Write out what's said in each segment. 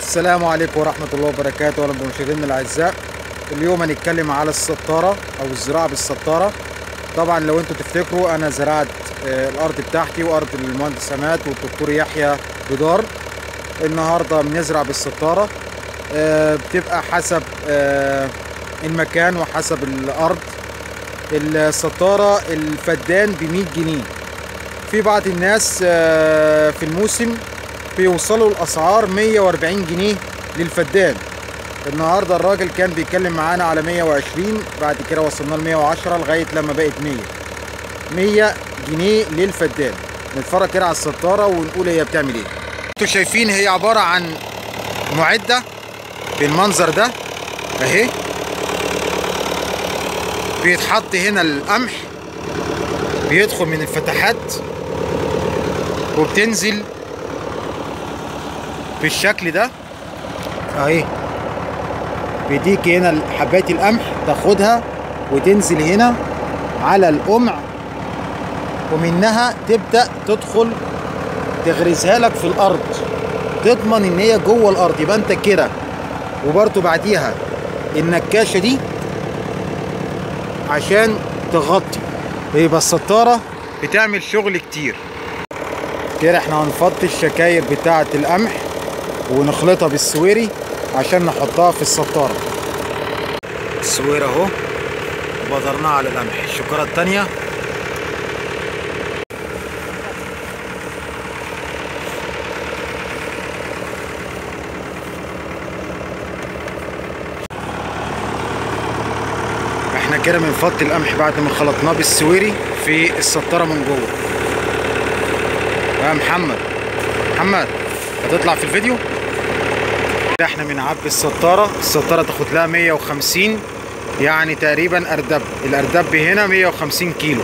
السلام عليكم ورحمة الله وبركاته أهلا بمشاهدينا الأعزاء اليوم هنتكلم على السطارة أو الزراعة بالسطارة طبعا لو انتوا تفتكروا أنا زرعت آه، الأرض بتاعتي وأرض المهندس عماد والدكتور يحيى بدار النهاردة بنزرع بالسطارة آه، بتبقى حسب آه، المكان وحسب الأرض السطارة الفدان ب 100 جنيه في بعض الناس آه، في الموسم بيوصلوا الاسعار 140 جنيه للفدان النهارده الراجل كان بيتكلم معانا على 120 بعد كده وصلنا ل 110 لغايه لما بقت 100 100 جنيه للفدان نتفرج كده على السطاره ونقول هي بتعمل ايه انتوا شايفين هي عباره عن معده بالمنظر ده اهي بيتحط هنا القمح بيدخل من الفتحات وبتنزل بالشكل ده اهي بيديك هنا حبات القمح تاخدها وتنزل هنا على القمع ومنها تبدا تدخل تغرزها لك في الارض تضمن ان هي جوه الارض يبقى انت كده وبرده بعديها النكاشه دي عشان تغطي يبقى السطاره بتعمل شغل كتير كده احنا هنفضي الشكاير بتاعه القمح ونخلطها بالسويري عشان نحطها في السطاره السوير اهو وبدرناها على القمح الشكاره التانية احنا كده بنفضي القمح بعد ما خلطناه بالسويري في السطاره من جوه يا محمد محمد هتطلع في الفيديو كده احنا بنعبي السطاره السطاره تاخد لها 150 يعني تقريبا اردب الاردب هنا 150 كيلو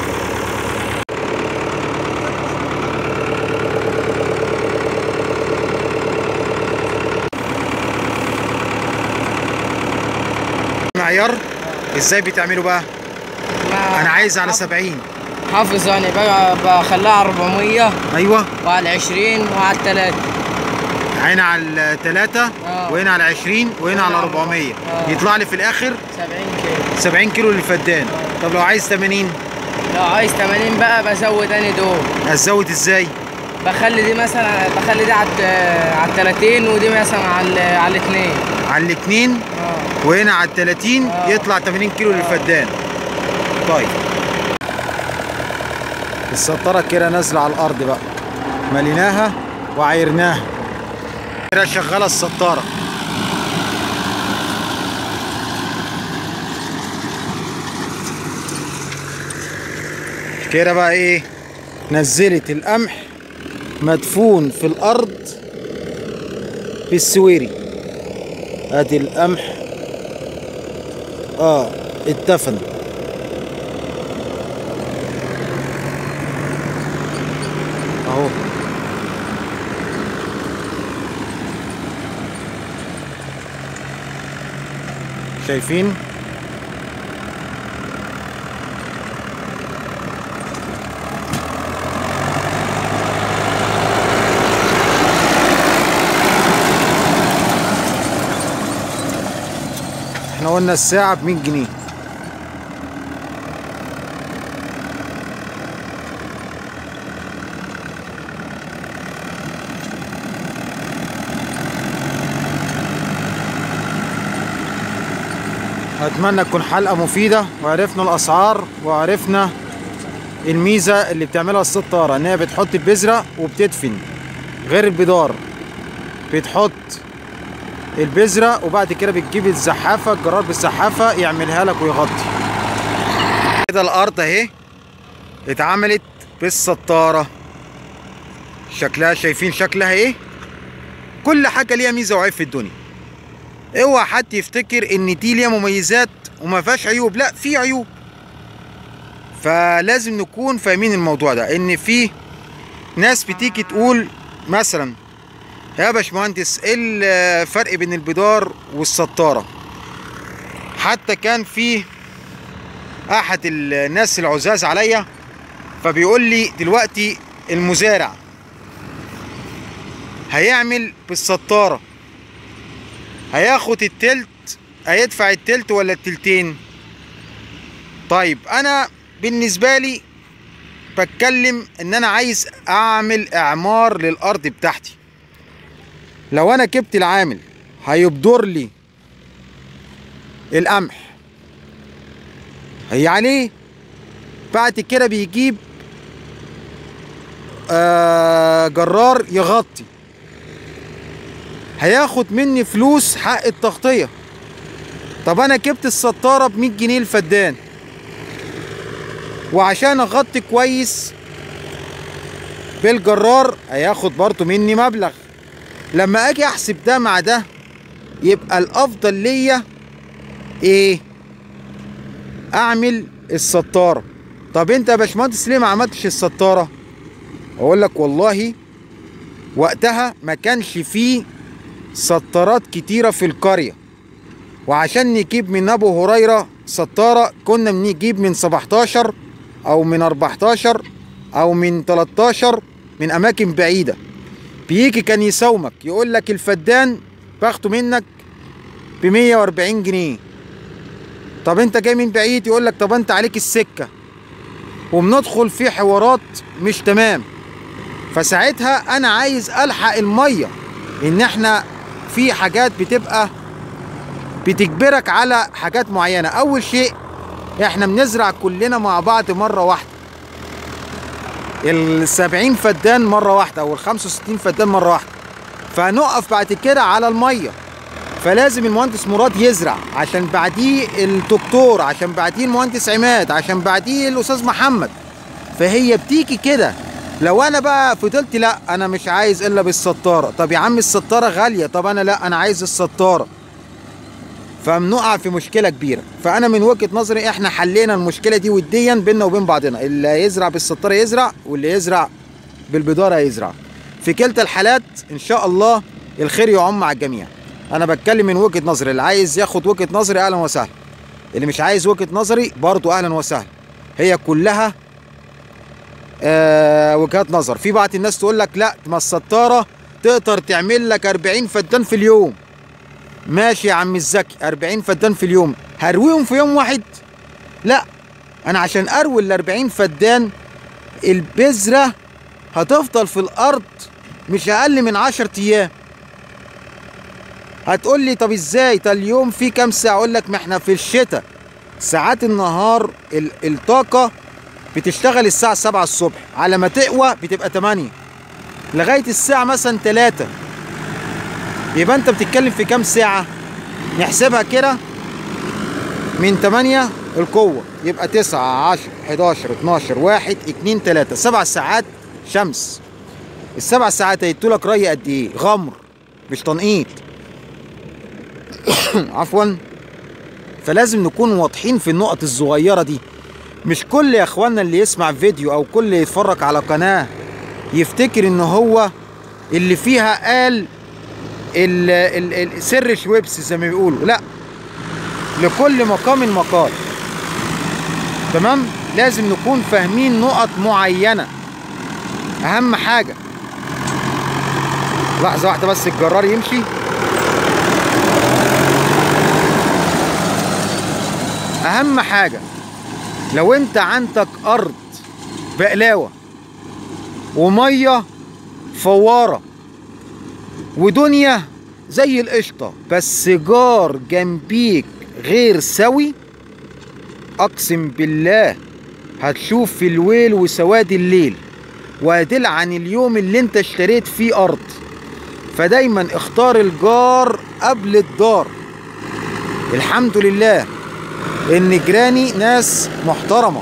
معيار ازاي بتعملوا بقى انا عايز على 70 حافظ يعني بقى بخليها على 400 ايوه وعلى 20 وعلى الثلاثة هنا على الثلاثة آه. وهنا على 20 وهنا على 400 آه. يطلع لي في الاخر 70 كيلو 70 كيلو للفدان طب لو عايز 80 لو عايز 80 بقى بزود اني دول ازود ازاي بخلي دي مثلا بخلي دي على على 30 ودي مثلا على على الاثنين على الاثنين اه وهنا على ال 30 آه. يطلع 80 كيلو للفدان طيب السطرة كده نازلة على الأرض بقى مليناها وعايرناها كده شغالة السطارة كده بقى ايه نزلت القمح مدفون في الأرض بالسويري ادي القمح اه اتدفن اهو شايفين احنا قلنا الساعة ب 100 جنيه اتمنى تكون حلقة مفيدة وعرفنا الاسعار وعرفنا الميزة اللي بتعملها السطارة ان هي بتحط البذرة وبتدفن غير البدار بتحط البذرة وبعد كده بتجيب الزحافة الجرار بالزحافة يعملها لك ويغطي كده الأرض أهي اتعملت بالسطارة شكلها شايفين شكلها ايه كل حاجة ليها ميزة وعيب في الدنيا اوعى حد يفتكر ان دي ليها مميزات وما فيهاش عيوب لا في عيوب فلازم نكون فاهمين الموضوع ده ان في ناس بتيجي تقول مثلا يا باشمهندس ايه الفرق بين البدار والسطاره حتى كان في احد الناس العزاز عليا فبيقول لي دلوقتي المزارع هيعمل بالسطاره هياخد التلت هيدفع التلت ولا التلتين طيب انا بالنسبه لي بتكلم ان انا عايز اعمل اعمار للارض بتاعتي لو انا جبت العامل هيبدر لي القمح هي عليه بعد كده بيجيب آه جرار يغطي هياخد مني فلوس حق التغطية طب انا جبت السطارة ب 100 جنيه الفدان وعشان اغطي كويس بالجرار هياخد برضه مني مبلغ لما اجي احسب ده مع ده يبقى الافضل ليا ايه اعمل السطاره طب انت يا باشمهندس ليه ما عملتش السطاره اقول لك والله وقتها ما كانش فيه سطارات كتيره في القريه وعشان نجيب من ابو هريره سطاره كنا بنجيب من 17 او من 14 او من 13 من اماكن بعيده بيجي كان يساومك يقول لك الفدان باخده منك ب 140 جنيه طب انت جاي من بعيد يقول لك طب انت عليك السكه وبندخل في حوارات مش تمام فساعتها انا عايز الحق الميه ان احنا في حاجات بتبقى بتجبرك على حاجات معينه اول شيء احنا بنزرع كلنا مع بعض مره واحده ال 70 فدان مره واحده او ال 65 فدان مره واحده فهنقف بعد كده على الميه فلازم المهندس مراد يزرع عشان بعديه الدكتور عشان بعديه المهندس عماد عشان بعديه الاستاذ محمد فهي بتيجي كده لو انا بقى فضلت لا انا مش عايز الا بالسطاره طب يا عم السطاره غاليه طب انا لا انا عايز السطاره فبنقع في مشكله كبيره فانا من وجهه نظري احنا حلينا المشكله دي وديا بيننا وبين بعضنا اللي يزرع بالسطاره يزرع واللي يزرع بالبداره يزرع في كلتا الحالات ان شاء الله الخير يعم على الجميع انا بتكلم من وجهه نظري اللي عايز ياخد وجهه نظري اهلا وسهلا اللي مش عايز وجهه نظري برضو اهلا وسهلا هي كلها آه وجهات نظر في بعض الناس تقول لك لا ما السطاره تقدر تعمل لك 40 فدان في اليوم ماشي يا عم الزكي 40 فدان في اليوم هرويهم في يوم واحد لا انا عشان اروي ال 40 فدان البذره هتفضل في الارض مش اقل من 10 ايام هتقول لي طب ازاي ده اليوم فيه كام ساعه اقول لك ما احنا في الشتاء ساعات النهار ال- الطاقه بتشتغل الساعه 7 الصبح على ما تقوى بتبقى 8 لغايه الساعه مثلا 3 يبقى انت بتتكلم في كام ساعه نحسبها كده من 8 القوه يبقى 9 10 11 12 1 2 3 7 ساعات شمس السبع ساعات هيدوا لك ري قد ايه غمر مش تنقيط عفوا فلازم نكون واضحين في النقط الصغيره دي مش كل يا اخوانا اللي يسمع فيديو او كل اللي يتفرج على قناه يفتكر ان هو اللي فيها قال ال ال ال سر شويبس زي ما بيقولوا لا لكل مقام مقال تمام لازم نكون فاهمين نقط معينه اهم حاجه لحظه واحده بس الجرار يمشي اهم حاجه لو انت عندك ارض بقلاوه وميه فواره ودنيا زي القشطه بس جار جنبيك غير سوي اقسم بالله هتشوف في الويل وسواد الليل وهتلعن اليوم اللي انت اشتريت فيه ارض فدايما اختار الجار قبل الدار الحمد لله ان جيراني ناس محترمه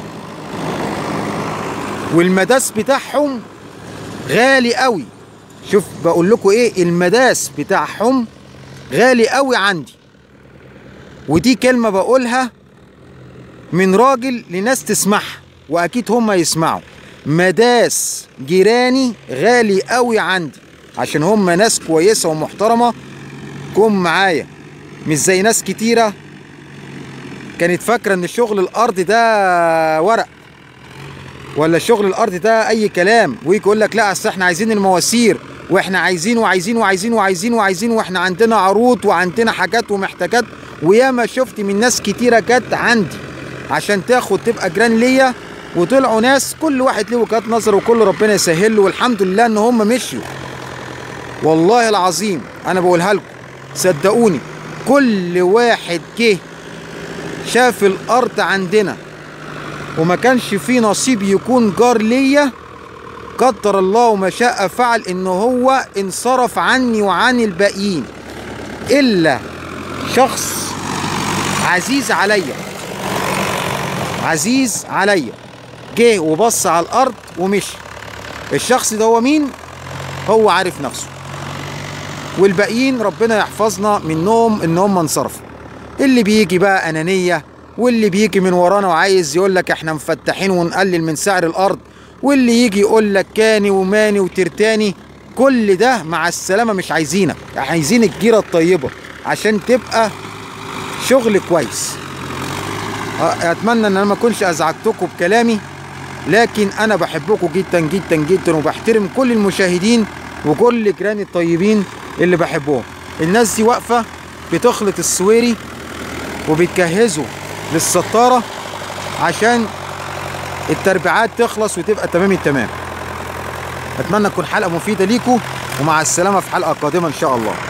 والمداس بتاعهم غالي قوي شوف بقول لكم ايه المداس بتاعهم غالي قوي عندي ودي كلمه بقولها من راجل لناس تسمعها واكيد هم يسمعوا مداس جيراني غالي قوي عندي عشان هم ناس كويسه ومحترمه جم معايا مش زي ناس كتيره كانت فاكره ان شغل الارض ده ورق ولا شغل الارض ده اي كلام ويجي يقول لك لا اصل احنا عايزين المواسير واحنا عايزين وعايزين وعايزين وعايزين وعايزين واحنا عندنا عروض وعندنا حاجات ومحتاجات وياما شفت من ناس كتيره جت عندي عشان تاخد تبقى جيران ليا وطلعوا ناس كل واحد ليه وجهات نظر وكل ربنا يسهل له والحمد لله ان هم مشيوا والله العظيم انا بقولها لكم صدقوني كل واحد جه شاف الارض عندنا وما كانش فيه نصيب يكون جار ليا قدر الله ما شاء فعل ان هو انصرف عني وعن الباقيين الا شخص عزيز عليا عزيز عليا جه وبص على الارض ومشي الشخص ده هو مين هو عارف نفسه والباقيين ربنا يحفظنا منهم ان هم انصرفوا اللي بيجي بقى انانيه واللي بيجي من ورانا وعايز يقول لك احنا مفتحين ونقلل من سعر الارض واللي يجي يقول لك كاني وماني وترتاني كل ده مع السلامه مش عايزينك عايزين الجيره الطيبه عشان تبقى شغل كويس اتمنى ان انا ما اكونش ازعجتكم بكلامي لكن انا بحبكم جدا جدا جدا وبحترم كل المشاهدين وكل جيراني الطيبين اللي بحبهم الناس دي واقفه بتخلط السويري وبتجهزه للسطاره عشان التربيعات تخلص وتبقى تمام التمام اتمنى تكون حلقه مفيده ليكم ومع السلامه في حلقه قادمه ان شاء الله